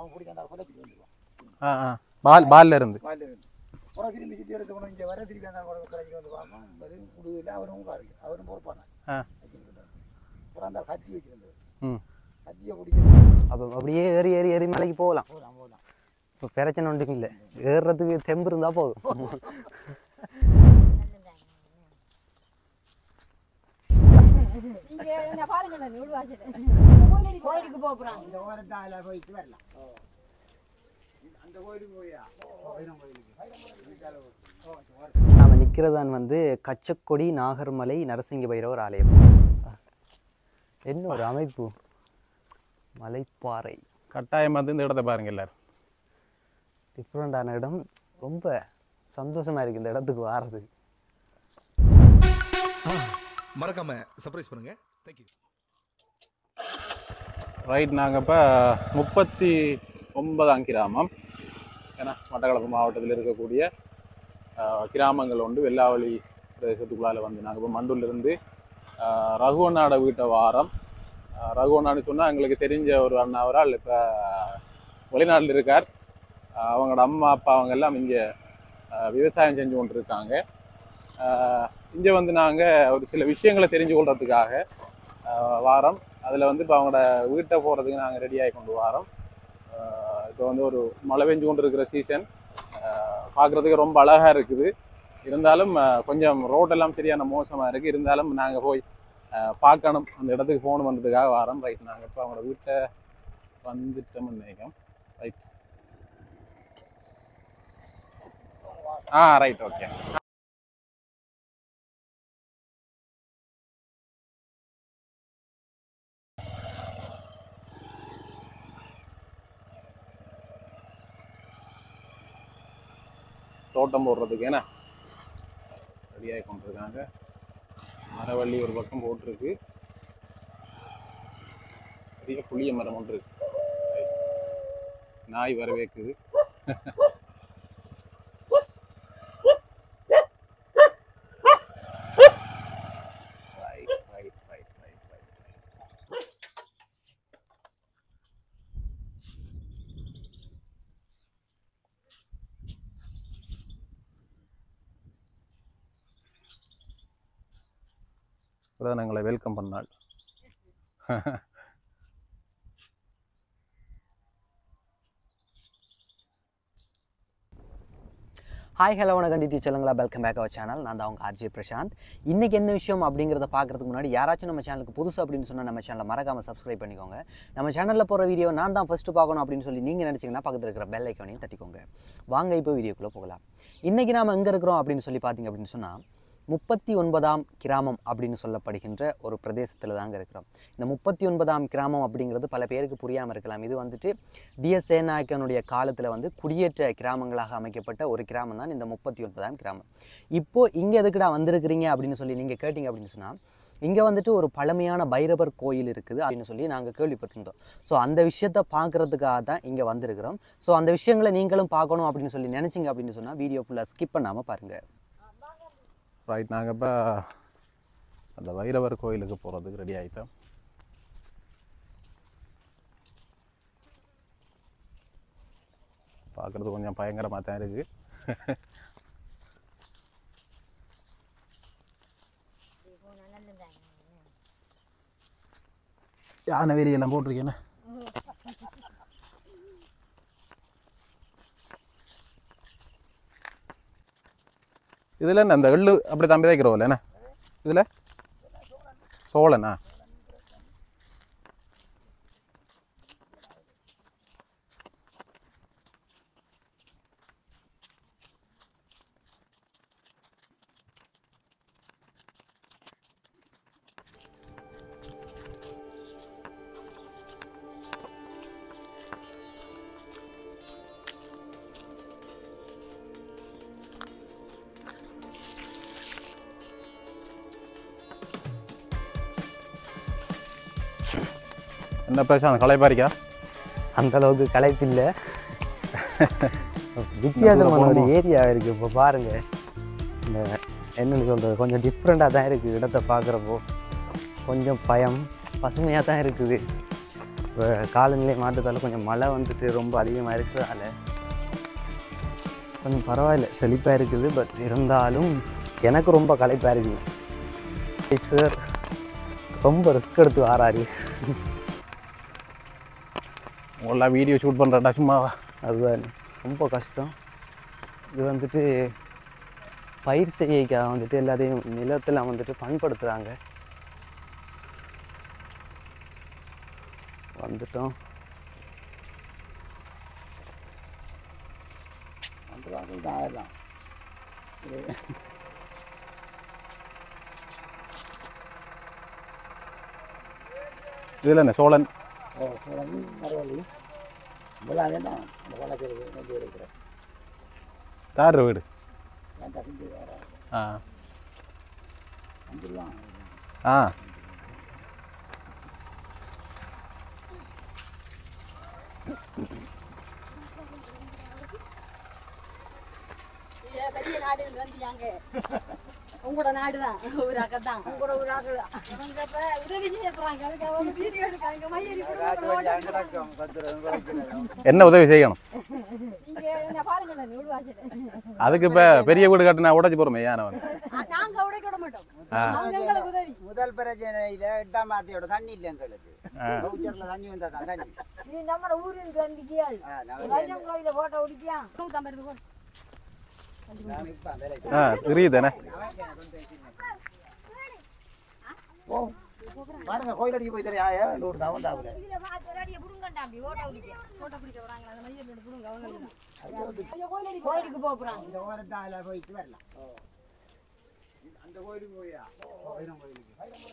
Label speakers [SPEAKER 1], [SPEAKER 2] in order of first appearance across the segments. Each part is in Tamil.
[SPEAKER 1] அவன் பிடிக்க அந்த குலத்துக்கு வந்துடுவான்
[SPEAKER 2] ஆ ஆ பால் பால்ல இருந்து
[SPEAKER 1] வாயில் இருந்து அப்புறம் திரும்பி சுற்றி எடுத்து கொண்டு இங்கே வர திருப்பி அந்த குறைஞ்சி வந்து பார்ப்போம் அது முடுவில் அவரும் உட்காரு அவரும் பொறுப்பான
[SPEAKER 2] ஆ.
[SPEAKER 1] அப்புறம் அந்த கத்தி வச்சிருந்தது
[SPEAKER 2] ம்
[SPEAKER 1] கத்தியை பிடிக்கிறது
[SPEAKER 3] அப்போ அப்படியே ஏறி ஏறி ஏறி மலைக்கு போகலாம்
[SPEAKER 1] போகலாம் போகலாம்
[SPEAKER 3] இப்போ பிரச்சனை ஒன்றும் இல்லை ஏறுறதுக்கு தெம்பு இருந்தால் போதும்
[SPEAKER 4] இங்க இங்க பாருங்களேன் நூடுவாசல் கோயிலுக்கு கோயிலுக்கு போக போறாங்க
[SPEAKER 1] இந்த ஓரத்தால போயிட்டு வரலாம் அந்த கோயிலுக்கு போயா பைரம் கோயிலுக்கு
[SPEAKER 3] நாம் நிற்கிறதான் வந்து கச்சக்கொடி நாகர்மலை நரசிங்க பைரவர் ஆலயம் என்ன ஒரு அமைப்பு மலைப்பாறை
[SPEAKER 2] கட்டாயம் வந்து இந்த இடத்த பாருங்க எல்லாரும்
[SPEAKER 3] டிஃப்ரெண்டான இடம் ரொம்ப சந்தோஷமா இருக்கு இந்த இடத்துக்கு வாரது
[SPEAKER 5] மறக்காம சர்ப்ரைஸ் பண்ணுங்க தேங்க்யூ
[SPEAKER 2] ரைட் நாங்கள் இப்போ முப்பத்தி ஒன்பதாம் கிராமம் ஏன்னா மட்டக்களப்பு மாவட்டத்தில் இருக்கக்கூடிய ஆஹ், கிராமங்கள் உண்டு வெள்ளாவளி பிரதேசத்துக்குள்ளால வந்து நாங்கள் இப்போ மண்டூர்லேருந்து ரகுவநாட வீட்டை வாரம் ஆஹ், ரகுவநாடு சொன்னால் எங்களுக்கு தெரிஞ்ச ஒரு அண்ணாவரால் இப்போ வெளிநாட்டில் இருக்கார் ஆஹ், அவங்களோட அம்மா அப்பா அவங்க எல்லாம் இங்கே விவசாயம் செஞ்சு கொண்டு இருக்காங்க இங்கே வந்து நாங்கள் ஒரு சில விஷயங்களை தெரிஞ்சு கொள்றதுக்காக ஆஹ், வாரம் அதில் வந்து இப்போ அவங்களோட வீட்டை போகிறதுக்கு நாங்கள் ரெடி ஆகி கொண்டு வரோம் இப்போ வந்து ஒரு மழை பெஞ்சு கொண்டு இருக்கிற சீசன் பார்க்குறதுக்கு ரொம்ப அழகாக இருக்குது இருந்தாலும் ஆஹ், கொஞ்சம் ரோடெல்லாம் சரியான மோசமாக இருக்குது இருந்தாலும் நாங்கள் போய் ஆஹ், பார்க்கணும் அந்த இடத்துக்கு போகணுன்றதுக்காக வரோம் ரைட் நாங்கள் இப்போ அவங்களோட வீட்டை வந்துட்டோம்னு நினைக்கிறோம் ரைட் ஆ ரைட் ஓகே தோட்டம் போடுறதுக்கு ஏன்னா ரெடியாகி கொண்டிருக்காங்க மரவள்ளி ஒரு பக்கம் போட்டிருக்கு பெரிய புளிய மரம் ஒன்று இருக்கு நாய் வரவேக்குது Right, right, right, right, right. இப்பதான் எங்களை வெல்கம் பண்ணாள்
[SPEAKER 3] ஹாய் ஹலோ வணக்கம் டிடி சொல்லுங்களா வெல்கம் பேக் அவர் சேனல் நான் தான் அவங்க ஆர்ஜே பிரசாந்த் இன்றைக்கி என்ன விஷயம் அப்படிங்கிறத பார்க்குறதுக்கு முன்னாடி யாராச்சும் நம்ம சேனலுக்கு புதுசு அப்படின்னு சொன்னால் நம்ம சேனலை மறக்காமல் சப்ஸ்கிரைப் பண்ணிக்கோங்க நம்ம சேனலில் போகிற வீடியோ நான் தான் ஃபஸ்ட்டு பார்க்கணும் அப்படின்னு சொல்லி நீங்கள் நினச்சிங்கன்னா பக்கத்தில் இருக்கிற பெல் ஐக்கானையும் தட்டிக்கோங்க வாங்க இப்போ வீடியோக்குள்ளே போகலாம் இன்றைக்கி நாம் எங்கே இருக்கிறோம் அப்படின்னு சொல்லி பார்த்தீங்க அப்படின்னு சொன்னால் முப்பத்தி ஒன்பதாம் கிராமம் அப்படின்னு சொல்லப்படுகின்ற ஒரு பிரதேசத்தில் தாங்க இருக்கிறோம் இந்த முப்பத்தி ஒன்பதாம் கிராமம் அப்படிங்கிறது பல பேருக்கு புரியாமல் இருக்கலாம் இது வந்துட்டு டிஎஸ் சேனாயக்கனுடைய காலத்தில் வந்து குடியேற்ற கிராமங்களாக அமைக்கப்பட்ட ஒரு கிராமம் தான் இந்த முப்பத்தி ஒன்பதாம் கிராமம் இப்போ இங்கே எதுக்குடா வந்திருக்கிறீங்க அப்படின்னு சொல்லி நீங்கள் கேட்டிங்க அப்படின்னு சொன்னால் இங்கே வந்துட்டு ஒரு பழமையான பைரவர் கோயில் இருக்குது அப்படின்னு சொல்லி நாங்கள் கேள்விப்பட்டிருந்தோம் ஸோ அந்த விஷயத்தை பார்க்குறதுக்காக தான் இங்கே வந்திருக்கிறோம் ஸோ அந்த விஷயங்களை நீங்களும் பார்க்கணும் அப்படின்னு சொல்லி நினச்சிங்க அப்படின்னு சொன்னால் வீடியோ ஃபுல்லாக ஸ்கிப் பண்ணாமல் பாருங்கள்
[SPEAKER 2] ரைட் நாங்கள் இப்போ அந்த வைரவர் கோயிலுக்கு போகிறதுக்கு ரெடி ஆகிட்டோம் பார்க்குறது கொஞ்சம் பயங்கரமாக தான் இருக்குது யானை வேலியெல்லாம் போட்டிருக்கேன்னு இதில் என்ன அந்த எள்ளு அப்படி தம்பி தைக்கிறோம்ல என்ன இதில் சோளனா என்ன பிரசாந்த் களைப்பாரிக்கா
[SPEAKER 3] அந்த அளவுக்கு களைப்பில்லை வித்தியாசமான ஒரு ஏரியா இருக்குது இப்போ பாருங்கள் இந்த என்னன்னு சொல்கிறது கொஞ்சம் டிஃப்ரெண்ட்டாக தான் இருக்குது இடத்த பார்க்குறப்போ கொஞ்சம் பயம் பசுமையாக தான் இருக்குது இப்போ காலநிலை மாற்றத்தால் கொஞ்சம் மழை வந்துட்டு ரொம்ப அதிகமாக இருக்கிறதால கொஞ்சம் பரவாயில்ல செழிப்பாக இருக்குது பட் இருந்தாலும் எனக்கு ரொம்ப களைப்பாக இருக்குங்க சார் ரொம்ப ரிஸ்க் எடுத்து வாராரு
[SPEAKER 2] உங்களெல்லாம் வீடியோ ஷூட் பண்ணுறேன்டா சும்மாவா
[SPEAKER 3] அதுதான் ரொம்ப கஷ்டம் இது வந்துட்டு பயிர் செய்யக்காக வந்துட்டு எல்லாத்தையும் நிலத்தில் வந்துட்டு பண்படுத்துகிறாங்க வந்துட்டோம்
[SPEAKER 1] அந்த வாக்கில் தான் எல்லாம்
[SPEAKER 2] இதில் என்ன சோழன்
[SPEAKER 1] ஓ சோழன் மரவள்ளி இப்போலாம் என்ன அந்த வழக்கு நெஞ்சு எடுக்கிறேன்
[SPEAKER 2] யார் வீடு
[SPEAKER 1] ஏன்டா செஞ்சு வேற
[SPEAKER 2] ஆ
[SPEAKER 1] வந்துடலாம்
[SPEAKER 2] ஆ
[SPEAKER 4] ஏ, பெரிய நாடு வந்தியாங்க உங்களோட நாடுதான் ஒரு அக்கா தான் உங்களோட ஒரு அக்கா தான் அவங்க இப்ப உதவி செய்ய போறாங்க அதுக்கு அவங்க வீடியோ எடுக்காங்க மையடி
[SPEAKER 2] என்ன உதவி செய்யணும்
[SPEAKER 4] நீங்க என்ன பாருங்களேன் உள்வாசல
[SPEAKER 2] அதுக்கு இப்போ பெரிய வீடு கட்டினா உடச்சி போகிறோமே ஏன் வந்து
[SPEAKER 4] நாங்க உடைக்க விட மாட்டோம் அவங்க எங்களுக்கு உதவி
[SPEAKER 6] முதல் பிரச்சனையில எட்டாம் மாத்தையோட தண்ணி இல்லை எங்களுக்கு பவுச்சர்ல தண்ணி வந்தா தான் தண்ணி
[SPEAKER 4] இது நம்ம ஊரின் தந்திக்கியாள்
[SPEAKER 6] ஆ, நம்ம
[SPEAKER 4] வைரம் கோயில போட்டோ பிடிக்கியா நூத்தம்பது ரூபாய்
[SPEAKER 6] நான் இப்ப வேலைக்கு
[SPEAKER 2] ஆ தெரியுதானே
[SPEAKER 1] ஓ பாருங்க கோயிலடிக்கு போய் தெரியா நூறு தான் வந்தாப்புல
[SPEAKER 4] இதுல பார்த்து ரெடியா புடுங்கண்டாம்பி போட்டோ பிடிக்க போட்டோ பிடிக்க வராங்க அந்த மையத்தோட புடுங்க அவங்க ஐயோ கோயிலடி கோயிலுக்கு போக போறாங்க
[SPEAKER 6] இந்த ஓரத்தால போயிட்டு வரலாம் அந்த கோயிலுக்கு போயா வைரம் கோயிலுக்கு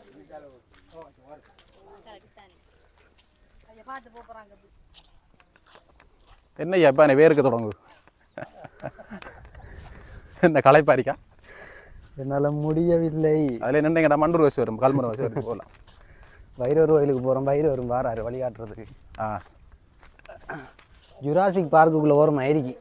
[SPEAKER 4] ஐயா பார்த்து போக போறாங்க
[SPEAKER 2] என்னய்யா இப்போ என்ன வேர்க்க தொடங்குது என்ன களைப்பாரிக்கா
[SPEAKER 3] என்னால் முடியவில்லை
[SPEAKER 2] அதில் நின்றுங்கடா மண்டூர் வச்சு வரும் கல்முனை வச்சு வரும் போகலாம்
[SPEAKER 3] வைரவர் கோயிலுக்கு போகிறோம் வைரவரும் வாராரு வழிகாட்டுறதுக்கு
[SPEAKER 2] ஆ
[SPEAKER 3] ஜுராசிக் பார்க்குக்குள்ளே ஓரம் ஆயிருக்கு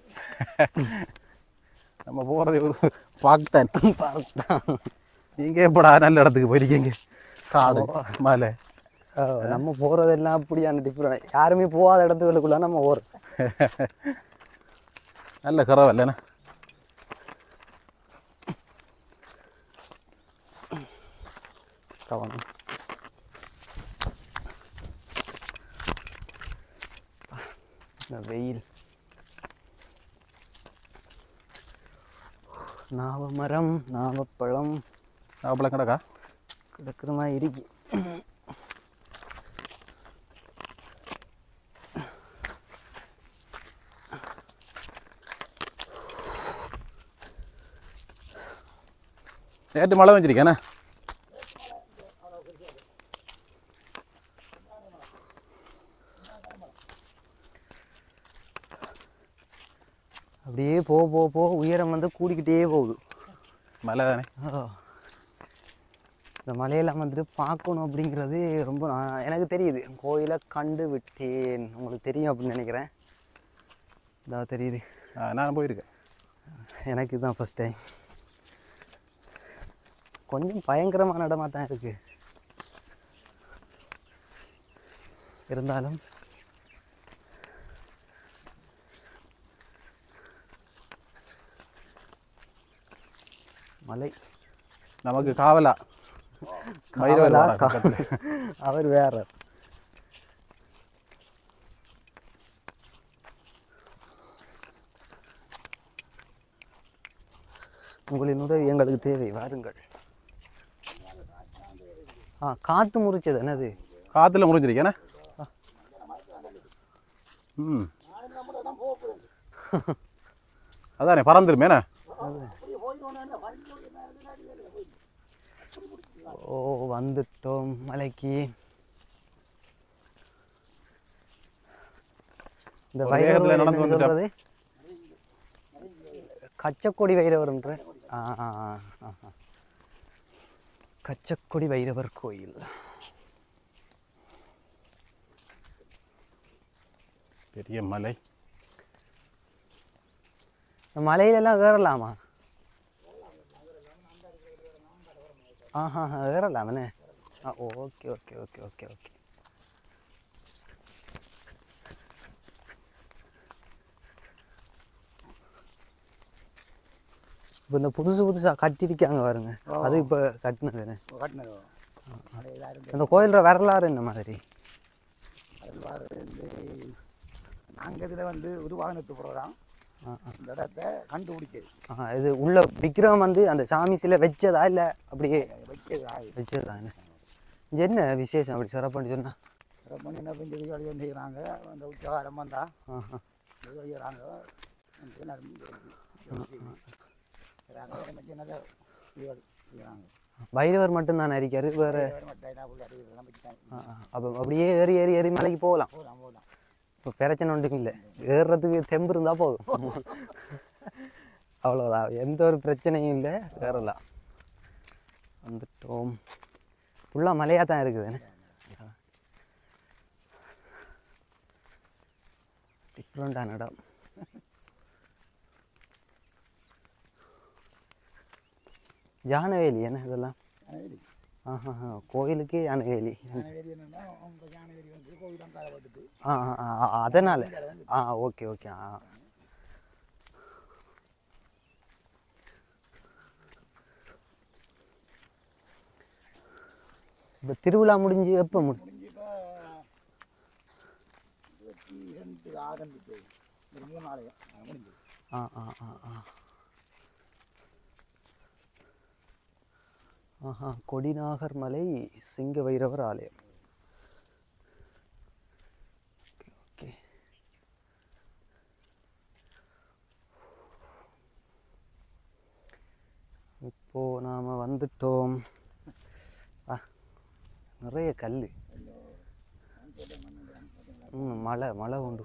[SPEAKER 2] நம்ம போகிறது ஒரு பாக்தான் நீங்கள் எப்படா நல்ல இடத்துக்கு போயிருக்கீங்க காடு மலை
[SPEAKER 3] நம்ம போகிறதெல்லாம் அப்படியான டிஃப்ரெண்ட் யாருமே போகாத இடத்துகளுக்குள்ள நம்ம ஓரம்
[SPEAKER 2] நல்ல கறவை இல்லைண்ணா
[SPEAKER 3] கவனம் இந்த வெயில் நாவமரம் நாவப்பழம்
[SPEAKER 2] நாவப்பழம் கிடக்கா
[SPEAKER 3] கிடக்குற மாதிரி இருக்கு
[SPEAKER 2] நேற்று மழை வச்சிருக்கேண்ணே
[SPEAKER 3] அப்படியே போக போக போக உயரம் வந்து கூடிக்கிட்டே போகுது
[SPEAKER 2] மழை தானே
[SPEAKER 3] ஓ. இந்த மலையெல்லாம் வந்துட்டு பார்க்கணும் அப்படிங்கிறது ரொம்ப நான் எனக்கு தெரியுது கோயிலை கண்டு விட்டேன் உங்களுக்கு தெரியும் அப்படின்னு நினைக்கிறேன் இதா தெரியுது
[SPEAKER 2] ஆ, நான் போயிருக்கேன்
[SPEAKER 3] எனக்கு இதுதான் ஃபஸ்ட் டைம் கொஞ்சம் பயங்கரமான இடமா தான் இருக்கு இருந்தாலும் மலை
[SPEAKER 2] நமக்கு காவலா பைரவர்
[SPEAKER 3] காவலா,
[SPEAKER 2] வாரார்
[SPEAKER 3] கா-
[SPEAKER 2] பக்கத்துல.
[SPEAKER 3] அவர் வேற உங்களின் உதவி எங்களுக்கு தேவை வாருங்கள் ஆ காத்து முறிச்சது என்னது
[SPEAKER 2] காத்துல முறிஞ்சிருக்கேண்ணே ம் அதானே பறந்துருமேண்ணே
[SPEAKER 3] ஓ வந்துட்டோம் மலைக்கு இந்த
[SPEAKER 2] ஒரு
[SPEAKER 3] வைரவர்
[SPEAKER 2] வேகத்துல நடந்து
[SPEAKER 3] என்னன்னு
[SPEAKER 2] வந்துட்டோம்.
[SPEAKER 3] சொல்றது கச்சக்கொடி வைரவர்ன்ற ஆ ஆ, ஆ, ஆ, ஆ. கச்சக்கொடி வைரவர் கோயில்
[SPEAKER 2] பெரிய மலை
[SPEAKER 3] இந்த மலையிலெல்லாம் ஏறலாமா ஆஹா ஏறலாமண்ணே ஆ okay okay okay okay okay இப்போ இந்த புதுசு புதுசாக கட்டியிருக்காங்க பாருங்க அது இப்போ கட்டினது
[SPEAKER 1] கட்டினது அது இதாக இருந்து
[SPEAKER 3] அந்த கோயிலோட வரலாறு என்ன மாதிரி
[SPEAKER 1] அதில் வந்து நாங்கள் இதில் வந்து ஒரு வாகனத்து ப்ரோக்ராம்
[SPEAKER 3] ஆ, ஆ.
[SPEAKER 1] இந்த இடத்த கண்டுபிடிச்சது
[SPEAKER 3] ஆ, இது உள்ள விக்கிரம் வந்து அந்த சாமி சிலை வச்சதா இல்லை அப்படியே
[SPEAKER 1] வைக்கிறது ஆகுது
[SPEAKER 3] வச்சதா என்ன இங்க என்ன விசேஷம் அப்படி சிறப்புன்னு சொன்னா
[SPEAKER 1] அப்புறம் பண்ணி என்ன பெஞ்சு வழியாக செய்கிறாங்க அந்த உச்சகாரம் வந்தா
[SPEAKER 3] ஆஹா.
[SPEAKER 1] இது செய்கிறாங்க சின்னதாக செய்கிறாங்க
[SPEAKER 3] பைரவர் மட்டும்தான் இருக்காரு வேற ஆ, ஆ. அப்போ அப்படியே ஏறி ஏறி ஏறி மலைக்கு போகலாம்
[SPEAKER 1] போகலாம் போகலாம்
[SPEAKER 3] இப்போ பிரச்சனை ஒன்றும் இல்லை ஏறுறதுக்கு தெம்பு இருந்தால் போதும் அவ்வளோதான் எந்த ஒரு பிரச்சனையும் இல்லை ஏறலாம் வந்துட்டோம் ஃபுல்லாக மலையாக தான் இருக்குது என்ன டிஃப்ரெண்டான இடம் யானவேலி என்ன இதெல்லாம்
[SPEAKER 1] யானவேலி
[SPEAKER 3] ஆஹா கோயிலுக்கே யானவேலி
[SPEAKER 1] யானவேலி என்னன்னா அவங்க யானவேலி வந்து கோவிலாம் காலப்பட்டுட்டு
[SPEAKER 3] ஆ ஆ ஆ, ஆ அதனால் ஆ ஓகே ஓகே ஆ இப்போ திருவிழா முடிஞ்சு எப்போ முடி
[SPEAKER 1] முடிஞ்சு இப்போ இருபத்தி ரெண்டு ஆரம்பிச்சு ஒரு மூணு நாளைக்கு முடிஞ்சு
[SPEAKER 3] ஆ ஆ ஆ ஆ ஆஹா கொடிநாகர் மலை சிங்க வைரவர் ஆலயம் ஓகே ஓகே இப்போ நாம வந்துட்டோம் ஆ நிறைய கல் ம் மழை மழை உண்டு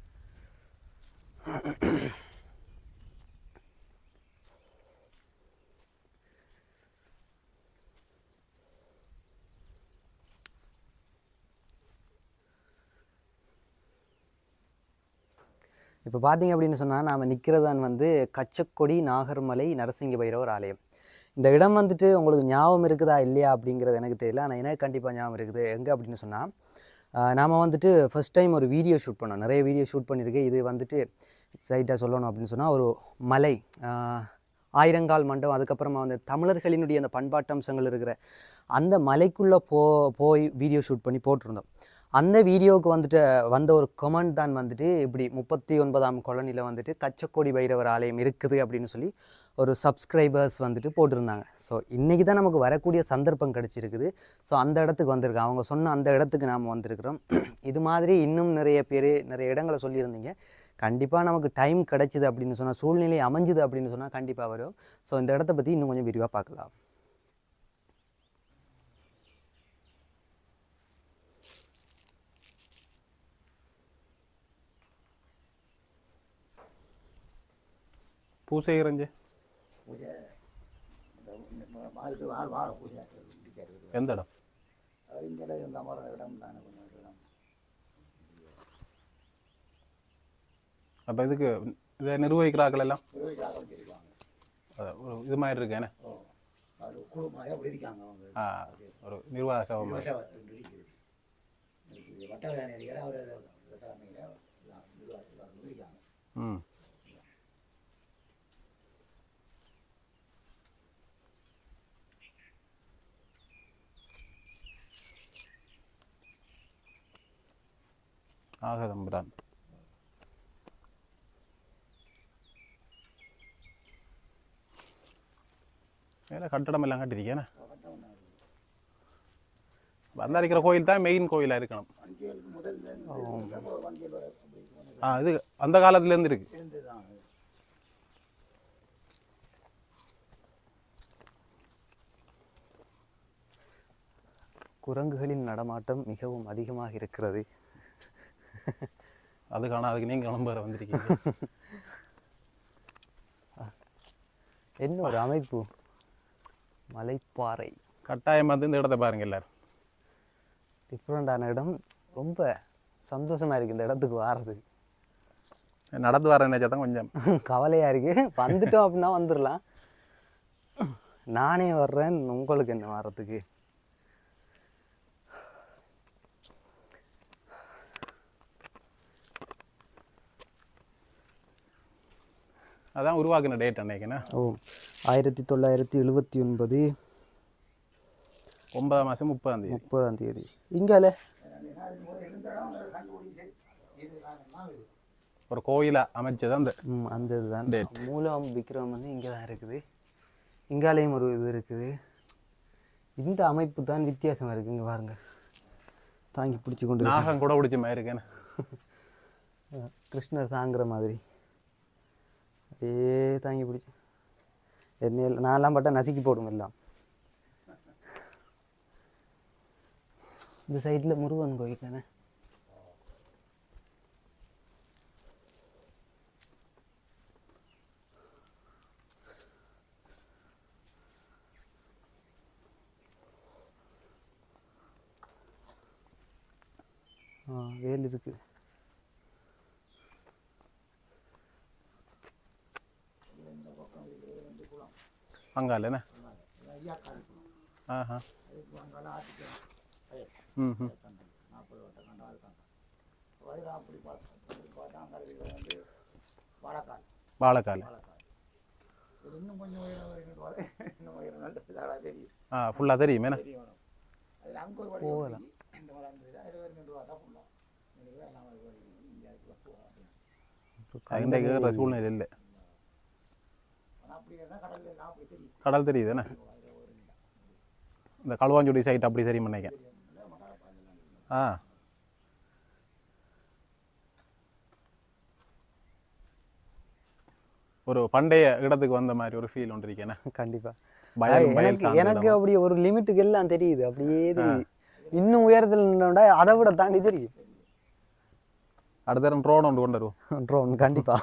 [SPEAKER 3] இப்போ பார்த்தீங்க அப்படின்னு சொன்னால் நாம் நிற்கிறதான் வந்து கச்சக்கொடி நாகர்மலை நரசிங்க பைரவர் ஆலயம் இந்த இடம் வந்துட்டு உங்களுக்கு ஞாபகம் இருக்குதா இல்லையா அப்படிங்கிறது எனக்கு தெரியல ஆனால் எனக்கு கண்டிப்பாக ஞாபகம் இருக்குது எங்கே அப்படின்னு சொன்னால் நாம் வந்துட்டு ஃபர்ஸ்ட் டைம் ஒரு வீடியோ ஷூட் பண்ணோம் நிறைய வீடியோ ஷூட் பண்ணியிருக்கேன் இது வந்துட்டு எக்ஸைட்டாக சொல்லணும் அப்படின்னு சொன்னால் ஒரு மலை ஆஹ், ஆயிரங்கால் மண்டபம் அதுக்கப்புறமா வந்து தமிழர்களினுடைய அந்த பண்பாட்டு அம்சங்கள் இருக்கிற அந்த மலைக்குள்ளே போ போய் வீடியோ ஷூட் பண்ணி போட்டிருந்தோம் அந்த வீடியோவுக்கு வந்துட்டு வந்த ஒரு கமெண்ட் தான் வந்துட்டு இப்படி முப்பத்தி ஒன்பதாம் கொலனியில் வந்துட்டு கச்சக்கோடி பைரவர் ஆலயம் இருக்குது அப்படின்னு சொல்லி ஒரு சப்ஸ்கிரைபர்ஸ் வந்துட்டு போட்டிருந்தாங்க ஸோ இன்றைக்கி தான் நமக்கு வரக்கூடிய சந்தர்ப்பம் கிடச்சிருக்குது ஸோ அந்த இடத்துக்கு வந்திருக்கோம் அவங்க சொன்ன அந்த இடத்துக்கு நாம் வந்திருக்கிறோம் இது மாதிரி இன்னும் நிறைய பேர் நிறைய இடங்களை சொல்லியிருந்தீங்க கண்டிப்பாக நமக்கு டைம் கிடைச்சிது அப்படின்னு சொன்னால் சூழ்நிலை அமைஞ்சுது அப்படின்னு சொன்னால் கண்டிப்பாக வரும் ஸோ இந்த இடத்த பற்றி இன்னும் கொஞ்சம் விரிவாக பார்க்கலாம்
[SPEAKER 2] பூசை இறஞ்சி
[SPEAKER 1] பூஜை இந்த வாழ்த்து வாழ் வாழ பூஜை இருக்குது
[SPEAKER 2] எந்த இடம்
[SPEAKER 1] அது இந்த இடம் இந்த மாதிரி இடம் தானே கொஞ்சம் இடம்
[SPEAKER 2] அப்போ இதுக்கு இதை நிர்வகிக்கிறார்கள் எல்லாம்
[SPEAKER 1] நிர்வகிக்காக வச்சிருக்காங்க
[SPEAKER 2] அது ஒரு இது மாதிரி இருக்கு என்ன
[SPEAKER 1] ஓ அது குழுமாக அப்படி இருக்காங்க அவங்க
[SPEAKER 2] ஆ ஒரு நிர்வாக சபை மாதிரி.
[SPEAKER 1] விவசாயம் இருக்குது இருக்குது வட்டவேனை இருக்கிற அவர் விவசாயிகள் நிர்வாகத்தில் இருக்காங்க
[SPEAKER 2] ம் ஆகதம்பிரான் மேலே கட்டடம் எல்லாம் கட்டிருக்கேனே வந்து இருக்கிற கோயில் தான் மெயின் கோயிலாக இருக்கணும்
[SPEAKER 1] வங்கிகளுக்கு முதல்ல வங்கியில் அப்படி
[SPEAKER 2] ஆ இது அந்த காலத்துலேருந்து இருக்கு
[SPEAKER 1] இருந்து தான்
[SPEAKER 3] குரங்குகளின் நடமாட்டம் மிகவும் அதிகமாக இருக்கிறது
[SPEAKER 2] அது காணாதுக்கு நீங்கள் கிளம்புற வந்திருக்கீங்க
[SPEAKER 3] என்ன ஒரு அமைப்பு மலைப்பாறை
[SPEAKER 2] கட்டாயம் வந்து இந்த இடத்த பாருங்க எல்லாரும்
[SPEAKER 3] டிஃப்ரெண்டான இடம் ரொம்ப சந்தோஷமா இருக்கு இந்த இடத்துக்கு வாரது
[SPEAKER 2] நடந்து வர நினைச்சா தான் கொஞ்சம்
[SPEAKER 3] கவலையா இருக்கு வந்துட்டோம் அப்படின்னா வந்துடலாம் நானே வர்றேன் உங்களுக்கு என்ன வர்றதுக்கு
[SPEAKER 2] அதான் உருவாக்குன டேட் அன்னைக்குண்ணே
[SPEAKER 3] ஓ ஆயிரத்தி தொள்ளாயிரத்தி எழுபத்தி ஒன்பது
[SPEAKER 2] ஒன்பதாம் மாதம் முப்பதாம் தேதி
[SPEAKER 3] முப்பதாம் தேதி இங்கால
[SPEAKER 2] ஒரு கோயிலை அமைச்சது அந்த
[SPEAKER 3] ம் அந்த இதுதான்
[SPEAKER 2] Date.
[SPEAKER 3] மூலம் விக்ரம் வந்து இங்கே தான் இருக்குது இங்காலேயும் ஒரு இது இருக்குது இந்த அமைப்பு தான் வித்தியாசமாக இருக்குது இங்கே பாருங்க தாங்கி பிடிச்சி கொண்டு இருக்கு.
[SPEAKER 2] நாகம் கூட பிடிச்ச மாதிரி இருக்கேன்னு
[SPEAKER 3] கிருஷ்ணர் தாங்குற மாதிரி அப்படியே தாங்கி பிடிச்சி என்ன நான்லாம் பட்டா நசுக்கி போடும் எல்லாம் இந்த சைடில் முருகன் கோயில் தானே ஆ வேல் இருக்குது
[SPEAKER 2] அங்காலண்ணே ஆஹா ம் ம்
[SPEAKER 1] வாழைக்கால்
[SPEAKER 2] வாழைக்கால்
[SPEAKER 1] இது இன்னும் கொஞ்சம் உயரம் வரைக்கும் வாழை இன்னும் உயரம் நல்ல இதாக தெரியும்
[SPEAKER 2] ஆ ஃபுல்லாக தெரியுமே
[SPEAKER 1] தெரியும் அதில் அங்கே ஒரு வழி
[SPEAKER 3] போகலாம்.
[SPEAKER 1] ஓடி, இந்த மலை இருந்தது அதில் ஒரு ரெண்டு ரூபா தான் ஃபுல்லாக எனக்கு வேறலாம் ஒரு வழி இந்தியாவுக்குள்ள போகலாம்
[SPEAKER 2] இன்றைக்கு ஏறுற சூழ்நிலை இல்லை
[SPEAKER 1] ஆனால் அப்படி இருந்தால் கடலில் எல்லாம் அப்படி தெரியும்
[SPEAKER 2] கடல் தெரியுதுண்ணே இந்த களுவாஞ்சுடி சைட் அப்படி தெரியும் நினைக்கிறேன் ஆ ஒரு பண்டைய இடத்துக்கு வந்த மாதிரி ஒரு ஃபீல் ஒன்று இருக்கேண்ணே
[SPEAKER 3] கண்டிப்பாக
[SPEAKER 2] பயல் பயல்
[SPEAKER 3] எனக்கு
[SPEAKER 2] சார்ந்த
[SPEAKER 3] எனக்கு
[SPEAKER 2] இடமா.
[SPEAKER 3] அப்படி ஒரு லிமிட்டுக்கு எல்லாம் தெரியுது அப்படியே தெரியுது இன்னும் உயரத்தில் நின்றோட அதை விட தாண்டி தெரியும்
[SPEAKER 2] அடுத்த தரம் ட்ரோன் ஒன்று கொண்டு வருவோம்
[SPEAKER 3] ட்ரோன் கண்டிப்பா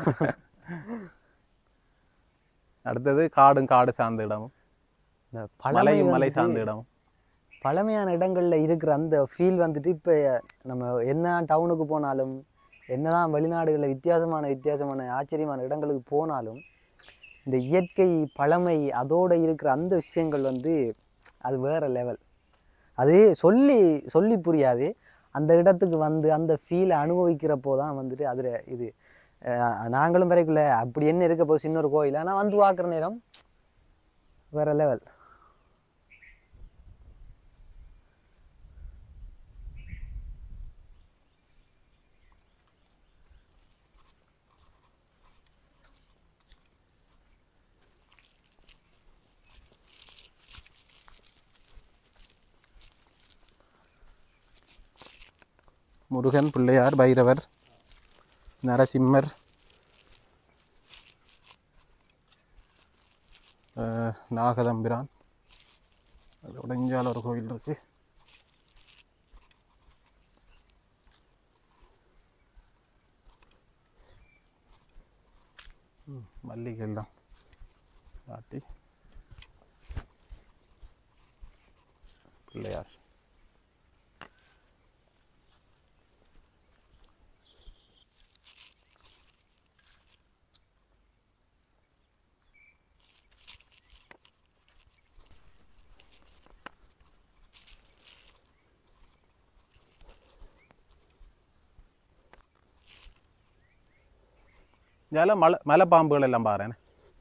[SPEAKER 2] அடுத்தது காடும் காடு சார்ந்த இடமும்
[SPEAKER 3] இந்த பழமை
[SPEAKER 2] மலையும் மலை
[SPEAKER 3] வந்துட்டு-
[SPEAKER 2] சார்ந்த இடமும்
[SPEAKER 3] பழமையான இடங்கள்ல இருக்கிற அந்த ஃபீல் வந்துட்டு இப்போ நம்ம என்ன டவுனுக்கு போனாலும் என்னதான் வெளிநாடுகளில் வித்தியாசமான வித்தியாசமான ஆச்சரியமான இடங்களுக்கு போனாலும் இந்த இயற்கை பழமை அதோட இருக்கிற அந்த விஷயங்கள் வந்து அது வேற லெவல் அது சொல்லி சொல்லி புரியாது அந்த இடத்துக்கு வந்து அந்த ஃபீலை அனுபவிக்கிறப்போ தான் வந்துட்டு அதில் இது அஹ், நாங்களும் வரைக்குள்ள அப்படி என்ன இருக்க போது சின்ன ஒரு கோயில் ஆனால் வந்து பார்க்குற நேரம் வேற லெவல்
[SPEAKER 2] முருகன் பிள்ளையார் பைரவர் நரசிம்மர் அஹ், நாகதம்பிரான் அதோட இஞ்சால ஒரு கோயில் இருக்கு ம், மல்லிகைகள் தான் காட்டி பிள்ளையார் இதெல்லாம் மலை மலைப்பாம்புகள் எல்லாம் பாருங்க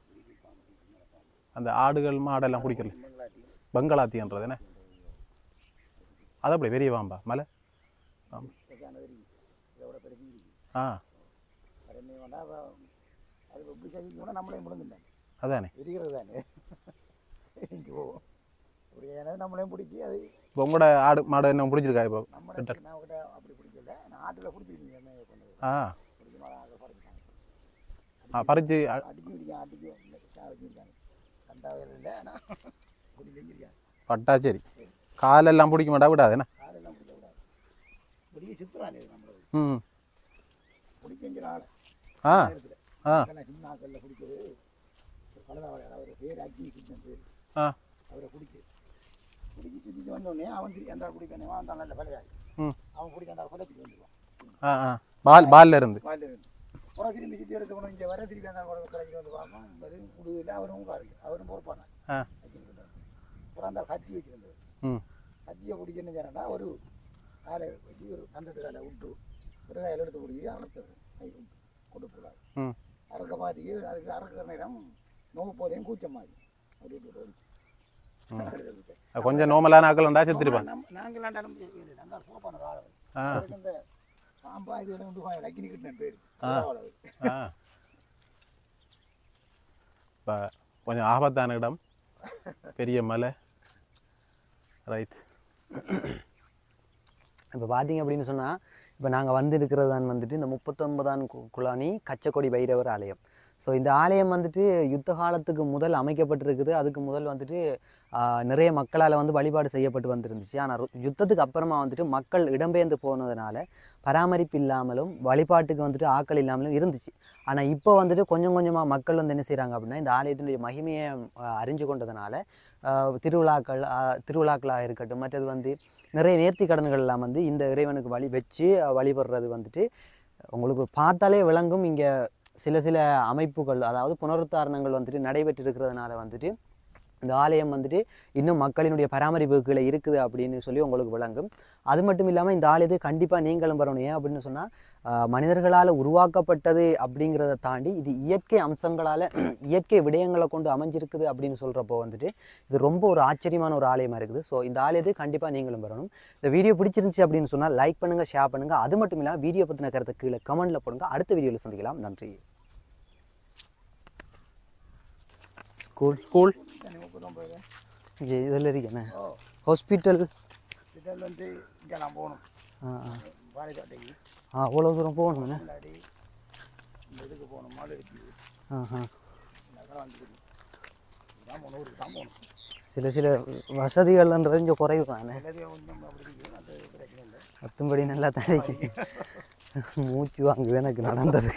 [SPEAKER 2] அந்த ஆடுகள் மாடெல்லாம் பிடிக்கல பங்களாத்தின்றது என்ன அது அப்படி பெரிய பாம்பா மலை பாம்பு
[SPEAKER 1] இதோட பெருக்கி இருக்கு
[SPEAKER 2] ஆ
[SPEAKER 1] கடமை வேண்டாம் அது எப்படி சரிக்கணும்னா நம்மளே முடிஞ்சில்லை
[SPEAKER 2] அதானே
[SPEAKER 1] இருக்கிறது தானே இங்கே போவோம் அப்படியே நம்மளையும் பிடிச்சி அது
[SPEAKER 2] இப்போ உங்களோட ஆடு மாடு என்ன பிடிச்சிருக்கா இப்போ
[SPEAKER 1] நம்ம
[SPEAKER 2] கிட்ட
[SPEAKER 1] நான் கிட்ட அப்படி பிடிக்கல நான் ஆட்டில் பிடிச்சிருக்கீங்க என்ன கொண்டது
[SPEAKER 2] ஆ
[SPEAKER 1] பிடிச்சி மேலே அதை பறிச்சிட்டாங்க
[SPEAKER 2] ஆ பறிச்சு அ-
[SPEAKER 1] அடிக்கி பிடிக்க அடிக்கி வச்சுருக்காங்க கண்டாவில் இல்லை ஆனால் பிடி செஞ்சிருக்காங்க
[SPEAKER 2] பட்டா சரி காலெல்லாம் பிடிக்க மாட்டா விடாது என்ன
[SPEAKER 1] காலெல்லாம் பிடிக்க கூடாது பிடிக்க சுற்றுறானே நம்மளுக்கு
[SPEAKER 2] ம்
[SPEAKER 1] பிடிக்க செஞ்சிட ஆள்
[SPEAKER 2] ஆ
[SPEAKER 1] நேரத்தில்
[SPEAKER 2] ஆ
[SPEAKER 1] சின்ன ஆக்கல்ல பிடிக்கிறது பலதாவளர் அவர் பேர் அக்னி கிருஷ்ணன் பேர்
[SPEAKER 2] ஆ
[SPEAKER 1] அவரை பிடிச்சி பிடிச்சி சுற்றிட்டு வந்தோடனே அவன் திருப்பி அந்த குடிக்கணும் அவன் தான் நல்ல பலகாரி
[SPEAKER 2] ம்
[SPEAKER 1] அவன் பிடிக்க அந்த பதக்கிட்டு வந்துடுவான்
[SPEAKER 2] ஆ ஆ பால் பால்ல இருந்து
[SPEAKER 1] வாயில் இருந்து புறம் திரும்பி சுற்றி எடுத்து கொண்டு இங்கே வர திருப்பி அந்த கூட கடைக்கு வந்து பார்ப்போம் அது விடுதில்லை அவரும் உட்காரு அவரும் பொறுப்பான
[SPEAKER 2] ஆ
[SPEAKER 1] அப்புறம் அந்த கத்தி வச்சிருந்தது
[SPEAKER 2] ம்
[SPEAKER 1] கத்தியை பிடிக்கணும் சொன்னா ஒரு காலை வச்சு ஒரு கந்தத்து காலை விட்டு ஒரு கையில் எடுத்து பிடிச்சி அழுத்தது கை விட்டு கொடுக்கூடாது
[SPEAKER 2] ம்
[SPEAKER 1] அறக்க பாதிக்கு அதுக்கு அறக்கிற நேரம் நோவு போலையும் கூச்சம் மாதிரி அப்படி இப்படி ஓடி.
[SPEAKER 2] அது கொஞ்சம் நோமலான ஆக்கள் உண்டா செத்துருப்பான்
[SPEAKER 1] நம்ம- நாங்கள் ஆண்டாலும் நாங்கள் சோப்பான காலம்
[SPEAKER 2] ஆ
[SPEAKER 1] அதுக்கு இந்த பாம்பா இது வந்து லக்கினி கிட்டேன் பேர்
[SPEAKER 2] ஆ. ஆ இப்போ கொஞ்சம் ஆபத்தான இடம் பெரிய மலை ரைட்
[SPEAKER 3] இப்போ பார்த்தீங்க அப்படின்னு சொன்னால் இப்போ நாங்கள் வந்து இருக்கிறது தான் வந்துட்டு இந்த முப்பத்தொன்பதாம் கு- குலானி கச்சக்கொடி பைரவர் ஆலயம் ஸோ இந்த ஆலயம் வந்துட்டு யுத்த காலத்துக்கு முதல் அமைக்கப்பட்டிருக்குது அதுக்கு முதல் வந்துட்டு ஆஹ், நிறைய மக்களால் வந்து வழிபாடு செய்யப்பட்டு வந்துருந்துச்சு ஆனால் யுத்தத்துக்கு அப்புறமா வந்துட்டு மக்கள் இடம்பெயர்ந்து போனதுனால பராமரிப்பு இல்லாமலும் வழிபாட்டுக்கு வந்துட்டு ஆட்கள் இல்லாமலும் இருந்துச்சு ஆனால் இப்போ வந்துட்டு கொஞ்சம் கொஞ்சமாக மக்கள் வந்து என்ன செய்கிறாங்க அப்படின்னா இந்த ஆலயத்தினுடைய மகிமையை ஆஹ், அறிஞ்சு கொண்டதுனால ஆஹ், திருவிழாக்கள் ஆஹ், திருவிழாக்களாக இருக்கட்டும் மற்றது வந்து நிறைய நேர்த்தி கடன்கள் எல்லாம் வந்து இந்த இறைவனுக்கு வழி வச்சு அஹ், வழிபடுறது வந்துட்டு உங்களுக்கு பார்த்தாலே விளங்கும் இங்கே சில சில அமைப்புகள் அதாவது புனருத்தாரணங்கள் வந்துட்டு நடைபெற்று இருக்கிறதுனால வந்துட்டு இந்த ஆலயம் வந்துட்டு இன்னும் மக்களினுடைய பராமரிப்பு கீழே இருக்குது அப்படின்னு சொல்லி உங்களுக்கு விளங்கும் அது மட்டும் இல்லாமல் இந்த ஆலயத்தை கண்டிப்பாக நீங்களும் வரணும் ஏன் அப்படின்னு சொன்னால் மனிதர்களால் உருவாக்கப்பட்டது அப்படிங்கிறத தாண்டி இது இயற்கை அம்சங்களால் இயற்கை விடயங்களை கொண்டு அமைஞ்சிருக்குது அப்படின்னு சொல்கிறப்போ வந்துட்டு இது ரொம்ப ஒரு ஆச்சரியமான ஒரு ஆலயமாக இருக்குது ஸோ இந்த ஆலயத்தை கண்டிப்பாக நீங்களும் வரணும் இந்த வீடியோ பிடிச்சிருந்துச்சு அப்படின்னு சொன்னால் லைக் பண்ணுங்கள் ஷேர் பண்ணுங்கள் அது மட்டும் இல்லாமல் வீடியோ பற்றின கருத்தை கீழே கமெண்ட்டில் போடுங்க அடுத்த வீடியோவில் சந்திக்கலாம் நன்றி ஸ்கூல்
[SPEAKER 2] ஸ்கூல்
[SPEAKER 1] முப்பத்தொம்பது
[SPEAKER 3] இங்கே இதில் இருக்கேண்ணே
[SPEAKER 1] ஓ
[SPEAKER 3] ஹாஸ்பிட்டல்
[SPEAKER 1] இதில் வந்து இங்கே நான் போகணும்
[SPEAKER 3] ஆ ஆ
[SPEAKER 1] பாலைக்காட்டைக்கு
[SPEAKER 3] ஆ அவ்வளோ தூரம் போகணுண்ணே
[SPEAKER 1] இல்லாட்டி இந்த இதுக்கு போகணும் மாடு இருக்குது
[SPEAKER 3] ஆ ஆ
[SPEAKER 1] அதெல்லாம் வந்துருக்கு தான் முந்நூறுக்கு தான் போகணும்
[SPEAKER 3] சில சில வசதிகள்ன்றது கொஞ்சம் குறைவு தானே
[SPEAKER 1] எல்லாத்தையும் கொஞ்சம் அப்படி இருக்குது அது பிரச்சனை இல்லை
[SPEAKER 3] மற்றபடி நல்லா தான் இருக்கு மூச்சு வாங்குது எனக்கு நடந்தது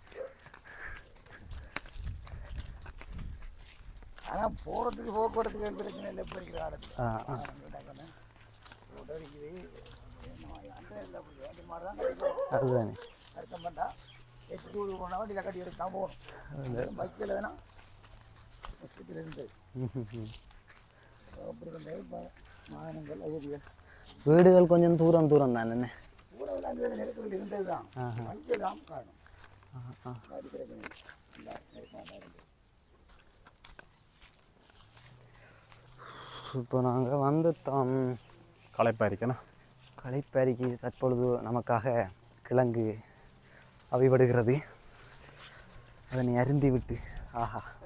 [SPEAKER 1] ஆனால் போகிறதுக்கு போக்குவரத்துக்கு பிரச்சனை இல்லை இப்போ இருக்கிற காலத்தில்
[SPEAKER 3] ஆ ஆ
[SPEAKER 1] ரோடு இருக்குது அந்த இல்லை அப்படி அந்த மாதிரி தான் கிடைக்கும்
[SPEAKER 3] அதுதானே
[SPEAKER 1] அர்த்தம் பண்ணா எட்டு டூ போனால் வண்டியில் கட்டி எடுத்து தான் போகணும் பைக்கில் வேணால் ஹாஸ்பிட்டல் இருந்து
[SPEAKER 3] ம், ம், ம்.
[SPEAKER 1] அப்படி வந்து இப்போ வாகனங்கள் வசதிகள்
[SPEAKER 3] வீடுகள் கொஞ்சம் தூரம் தூரம் தானே
[SPEAKER 1] ஊரில் அந்த நெருக்கடியில் இருந்தது தான்
[SPEAKER 3] ஆஹா.
[SPEAKER 1] பைக்கில் தான் காரணம்
[SPEAKER 3] ஆ ஆ
[SPEAKER 1] அது பிரச்சனை இல்லை இல்லை நெருக்கமாக தான் இருந்தது
[SPEAKER 3] இப்போ நாங்கள் வந்து தாம்
[SPEAKER 2] களைப்பாக இருக்கேண்ணா
[SPEAKER 3] களைப்பறிக்கு தற்பொழுது நமக்காக கிழங்கு அவிபடுகிறது அதனை அருந்தி விட்டு ஆஹா